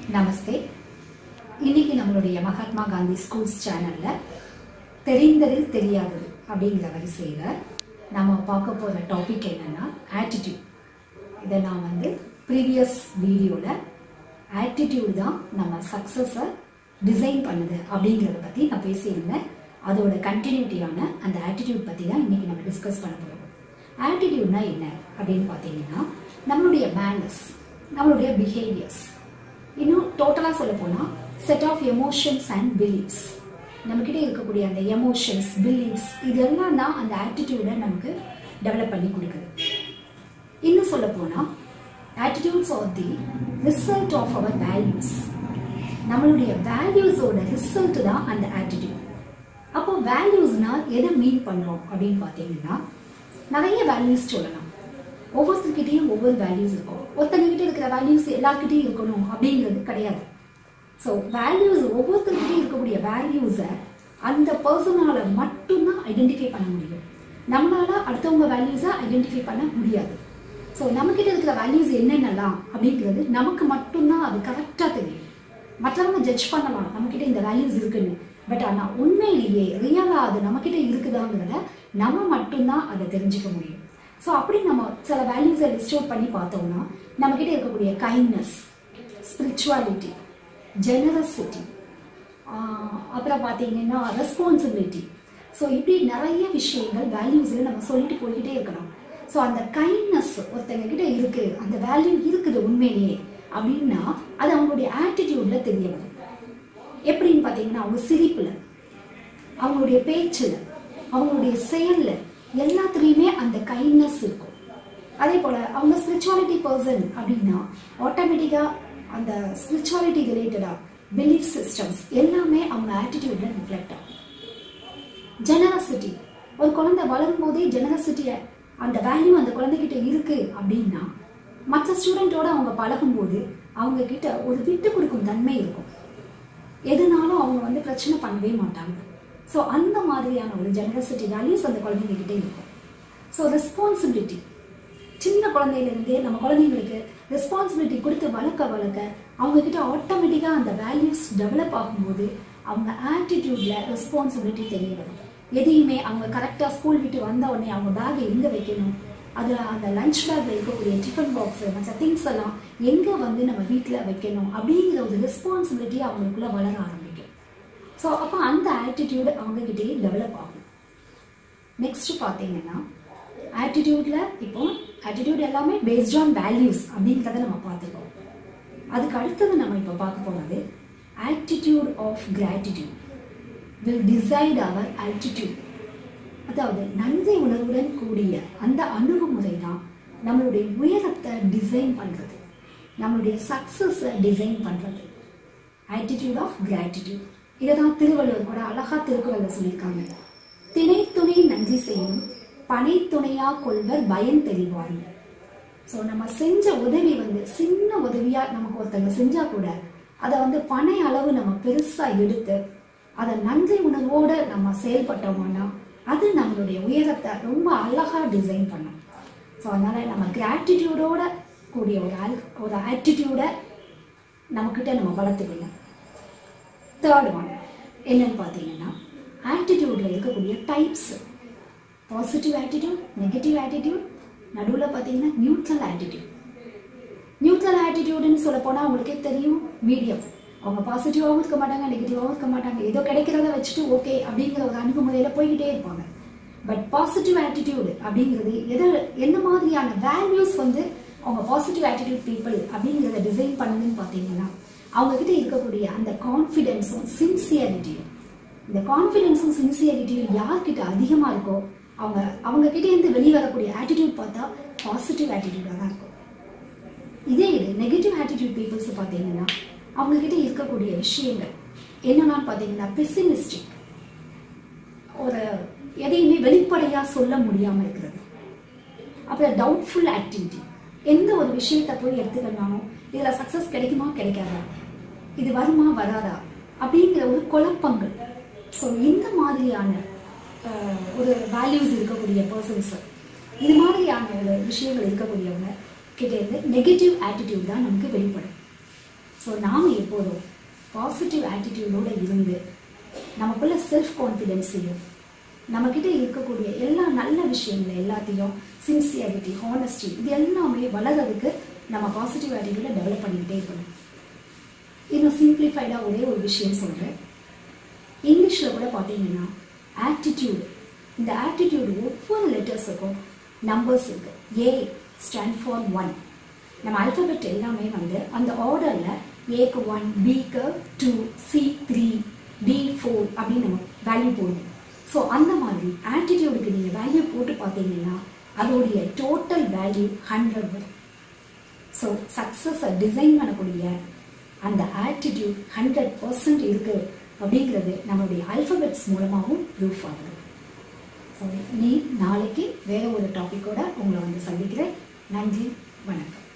நமஸ்தே இன்னைக்கு நம்மளுடைய மகாத்மா காந்தி ஸ்கூல்ஸ் சேனல்ல தெரிந்ததில் தெரியாதது அப்படிங்கிற வரிசையில் நம்ம பார்க்க போகிற டாபிக் என்னன்னா ஆட்டிடியூட் இதை நான் வந்து ப்ரீவியஸ் வீடியோவில் ஆட்டிடியூட் தான் நம்ம சக்ஸஸை டிசைன் பண்ணுது அப்படிங்கிறத பற்றி நான் பேசியிருந்தேன் அதோட கண்டினியூட்டியான அந்த ஆட்டிடியூட் பற்றி தான் இன்னைக்கு நம்ம டிஸ்கஸ் பண்ண போகிறோம் ஆட்டிடியூட்னா என்ன அப்படின்னு பார்த்தீங்கன்னா நம்மளுடைய மேனஸ் நம்மளுடைய பிஹேவியர்ஸ் இன்னும் டோட்டலாக சொல்ல போனால் set of emotions and beliefs நம்மக்கிட்ட இருக்கக்கூடிய அந்த எமோஷன்ஸ் பிலீவ்ஸ் இதெல்லாம் தான் அந்த ஆட்டிடியூடை நமக்கு டெவலப் பண்ணி கொடுக்குது இன்னும் சொல்ல போனால் attitudes are the result of our values நம்மளுடைய வேல்யூஸோட ரிசல்ட் தான் அந்த ஆட்டிடியூட் அப்போ வேல்யூஸ்னா எதை மீன் பண்ணுறோம் அப்படின்னு பார்த்தீங்கன்னா நிறைய வேல்யூஸ் சொல்லலாம் ஒவ்வொருத்தர்கிட்டையும் ஒவ்வொரு வேல்யூஸ் இருக்கும் ஒருத்தங்ககிட்ட இருக்கிற வேல்யூஸ் எல்லாருக்கிட்டையும் இருக்கணும் அப்படிங்கிறது கிடையாது ஸோ வேல்யூஸ் ஒவ்வொருத்தர்கிட்டையும் இருக்கக்கூடிய வேல்யூஸை அந்த பர்சனால மட்டும்தான் ஐடென்டிஃபை பண்ண முடியும் நம்மளால அடுத்தவங்க வேல்யூஸை ஐடென்டிஃபை பண்ண முடியாது ஸோ நம்மக்கிட்ட இருக்கிற வேல்யூஸ் என்னென்னலாம் அப்படிங்கிறது நமக்கு மட்டும்தான் அது கரெக்டாக தெரியும் மற்றவங்க ஜட்ஜ் பண்ணலாம் நம்மக்கிட்ட இந்த வேல்யூஸ் இருக்குன்னு பட் ஆனால் உண்மையிலேயே ரியலாக அது நம்மக்கிட்ட இருக்குதாங்கிறத நம்ம மட்டும்தான் அதை தெரிஞ்சுக்க முடியும் ஸோ அப்படி நம்ம சில வேல்யூஸை லிஸ்ட் அவுட் பண்ணி பார்த்தோம்னா நம்மக்கிட்ட இருக்கக்கூடிய கைண்ட்னஸ் ஸ்பிரிச்சுவாலிட்டி ஜெனரசிட்டி அப்புறம் பார்த்தீங்கன்னா ரெஸ்பான்சிபிலிட்டி ஸோ இப்படி நிறைய விஷயங்கள் வேல்யூஸில் நம்ம சொல்லிட்டு போய்கிட்டே இருக்கலாம் ஸோ அந்த கைண்ட்னஸ் ஒருத்தங்க கிட்ட இருக்கு அந்த வேல்யூ இருக்குது உண்மையிலேயே அப்படின்னா அது அவங்களுடைய ஆட்டிடியூட்ல தெரிய வரும் எப்படின்னு பார்த்தீங்கன்னா அவங்க சிரிப்புல அவங்களுடைய பேச்சில் அவங்களுடைய செயல்ல எல்லாத்துலேயுமே அந்த கைண்ட்னஸ் இருக்கும் அதே போல் அவங்க ஸ்பிரிச்சுவாலிட்டி பர்சன் அப்படின்னா ஆட்டோமேட்டிக்காக அந்த ஸ்பிரிச்சுவாலிட்டி ரிலேட்டடாக பிலீஃப் சிஸ்டம்ஸ் எல்லாமே அவங்க ஆட்டிடியூட்ல ரிஃப்ளெக்ட் ஆகும் ஜெனரசிட்டி ஒரு குழந்தை வளரும் போதே ஜெனரசிட்டியை அந்த வேல்யூ அந்த குழந்தைகிட்ட இருக்கு அப்படின்னா மற்ற ஸ்டூடெண்ட்டோட அவங்க பழகும்போது அவங்க கிட்ட ஒரு விட்டு கொடுக்கும் தன்மை இருக்கும் எதுனாலும் அவங்க வந்து பிரச்சனை பண்ணவே மாட்டாங்க ஸோ அந்த மாதிரியான ஒரு ஜெனரசிட்டி வேல்யூஸ் அந்த குழந்தைங்க கிட்டே இருக்கும் ஸோ ரெஸ்பான்சிபிலிட்டி சின்ன குழந்தையிலேருந்தே நம்ம குழந்தைங்களுக்கு ரெஸ்பான்சிபிலிட்டி கொடுத்து வளர்க்க வளர்க்க அவங்க கிட்ட ஆட்டோமேட்டிக்காக அந்த வேல்யூஸ் டெவலப் ஆகும்போது அவங்க ஆட்டிடியூட்ல ரெஸ்பான்சிபிலிட்டி தெரிய வரும் எதையுமே அவங்க கரெக்டாக ஸ்கூல் விட்டு வந்த உடனே அவங்க பேக்கை எங்கே வைக்கணும் அதில் அந்த லஞ்ச் பேக்கில் இருக்கக்கூடிய டிஃபன் பாக்ஸு மற்ற திங்ஸ் எல்லாம் எங்கே வந்து நம்ம வீட்டில் வைக்கணும் அப்படிங்கிற ஒரு ரெஸ்பான்சிபிலிட்டி அவங்களுக்குள்ள வளர ஆரம்பிக்கும் ஸோ அப்போ அந்த ஆட்டிடியூடு அவங்ககிட்டயே டெவலப் ஆகும் நெக்ஸ்ட் பார்த்தீங்கன்னா ஆட்டிடியூடில் இப்போ ஆட்டிடியூட் எல்லாமே பேஸ்ட் ஆன் வேல்யூஸ் அப்படின்றத நம்ம பார்த்துருக்கோம் அதுக்கு அடுத்தது நம்ம இப்போ பார்க்க போகிறது attitude of gratitude will decide our attitude அதாவது நன்றி உணர்வுடன் கூடிய அந்த அணுகுமுறை தான் நம்மளுடைய உயரத்தை டிசைன் பண்ணுறது நம்மளுடைய சக்ஸஸை டிசைன் பண்ணுறது ஆட்டிடியூட் ஆஃப் கிராட்டிடியூட் இதை தான் திருவள்ளுவர் கூட அழகாக திருக்குறளில் சொல்லியிருக்காங்க திணை துணை நன்றி செய்யும் பனை துணையா கொள்வர் பயன் தெரிவார் ஸோ நம்ம செஞ்ச உதவி வந்து சின்ன உதவியா நமக்கு ஒருத்தங்க செஞ்சா கூட அதை வந்து பனை அளவு நம்ம பெருசா எடுத்து அதை நன்றி உணர்வோடு நம்ம செயல்பட்டோம்னா அது நம்மளுடைய உயரத்தை ரொம்ப அழகா டிசைன் பண்ணும் ஸோ அதனால நம்ம கிராட்டிடியூடோட கூடிய ஒரு ஆல் ஒரு ஆட்டிடியூடை நம்மக்கிட்ட நம்ம வளர்த்துக்கணும் தேர்ட் ஒன் என்னன்னு பார்த்தீங்கன்னா ஆட்டிடியூட்ல இருக்கக்கூடிய types positive attitude negative attitude நடுவில் பார்த்தீங்கன்னா நியூட்ரல் ஆட்டிடியூட் நியூட்ரல் ஆட்டிடியூடுன்னு சொல்ல போனால் உங்களுக்கே தெரியும் மீடியம் அவங்க பாசிட்டிவாகவும் இருக்க மாட்டாங்க நெகட்டிவாகவும் இருக்க மாட்டாங்க ஏதோ கிடைக்கிறத வச்சுட்டு ஓகே அப்படிங்கிற ஒரு அணுகுமுறையில் போய்கிட்டே இருப்பாங்க பட் பாசிட்டிவ் ஆட்டிடியூடு அப்படிங்கிறது எதை என்ன மாதிரியான வேல்யூஸ் வந்து அவங்க பாசிட்டிவ் ஆட்டிடியூட் பீப்புள் அப்படிங்கிறத டிசைன் பண்ணுதுன்னு பார்த்தீங்கன்னா அவங்க கிட்ட இருக்கக்கூடிய அந்த கான்ஃபிடென்ஸும் சின்சியரிட்டியும் இந்த கான்ஃபிடென்ஸும் சின்சியரிட்டியும் யார்கிட்ட அதிகமாக இருக்கோ அவங்க அவங்க கிட்ட இருந்து வெளியே வரக்கூடிய ஆட்டிடியூட் பார்த்தா பாசிட்டிவ் ஆட்டிடியூடாக தான் இருக்கும் இதே இது நெகட்டிவ் ஆட்டிடியூட் பீப்புள்ஸ் பார்த்தீங்கன்னா அவங்க கிட்ட இருக்கக்கூடிய விஷயங்கள் என்னென்னு பார்த்தீங்கன்னா பெசிமிஸ்டிக் ஒரு எதையுமே வெளிப்படையாக சொல்ல முடியாமல் இருக்கிறது அப்புறம் டவுட்ஃபுல் ஆக்டிவிட்டி எந்த ஒரு விஷயத்தை போய் எடுத்துக்கணும்னாலும் இதில் சக்ஸஸ் கிடைக்குமா கிடைக்காதா இது வருமா வராதா அப்படிங்கிற ஒரு குழப்பங்கள் ஸோ இந்த மாதிரியான ஒரு வேல்யூஸ் இருக்கக்கூடிய பர்சன்ஸ் இது மாதிரியான ஒரு விஷயங்கள் இருக்கக்கூடியவங்க கிட்ட இருந்து நெகட்டிவ் ஆட்டிடியூட் தான் நமக்கு வெளிப்படும் ஸோ நாம் எப்போதும் பாசிட்டிவ் ஆட்டிடியூடோடு இருந்து நமக்குள்ள செல்ஃப் கான்ஃபிடென்ஸையும் நம்மக்கிட்ட இருக்கக்கூடிய எல்லா நல்ல விஷயங்கள் எல்லாத்தையும் சின்சியரிட்டி ஹானஸ்டி இது எல்லாமே வளர்கிறதுக்கு நம்ம பாசிட்டிவ் ஆட்டிடியூடை டெவலப் பண்ணிக்கிட்டே இருக்கணும் இன்னும் சிம்பிளிஃபைடாக ஒரே ஒரு விஷயம் சொல்கிறேன் இங்கிலீஷில் கூட பார்த்தீங்கன்னா ஆட்டிடியூட் இந்த ஆட்டிடியூட் ஒவ்வொரு லெட்டர்ஸுக்கும் நம்பர்ஸ் இருக்கு ஏ ஸ்டாண்ட் ஃபார் ஒன் நம்ம அல்பபெட் எல்லாமே வந்து அந்த ஆர்டரில் ஏக்கு ஒன் பிக்கு two C three D four அப்படின்னு நம்ம வேல்யூ போடுவோம் ஸோ அந்த மாதிரி ஆட்டிடியூடுக்கு நீங்கள் வேல்யூ போட்டு பார்த்தீங்கன்னா அதோடைய டோட்டல் வேல்யூ ஹண்ட்ரட் வரும் ஸோ சக்ஸஸை டிசைன் பண்ணக்கூடிய அந்த ஆட்டிடியூட் ஹண்ட்ரட் பர்சன்ட் இருக்கு அப்படிங்கிறது நம்மளுடைய அல்பபெட்ஸ் மூலமாகவும் ப்ரூஃப் ஆகுது ஸோ நீ நாளைக்கு வேற ஒரு டாப்பிக்கோட உங்களை வந்து சந்திக்கிறேன் நன்றி வணக்கம்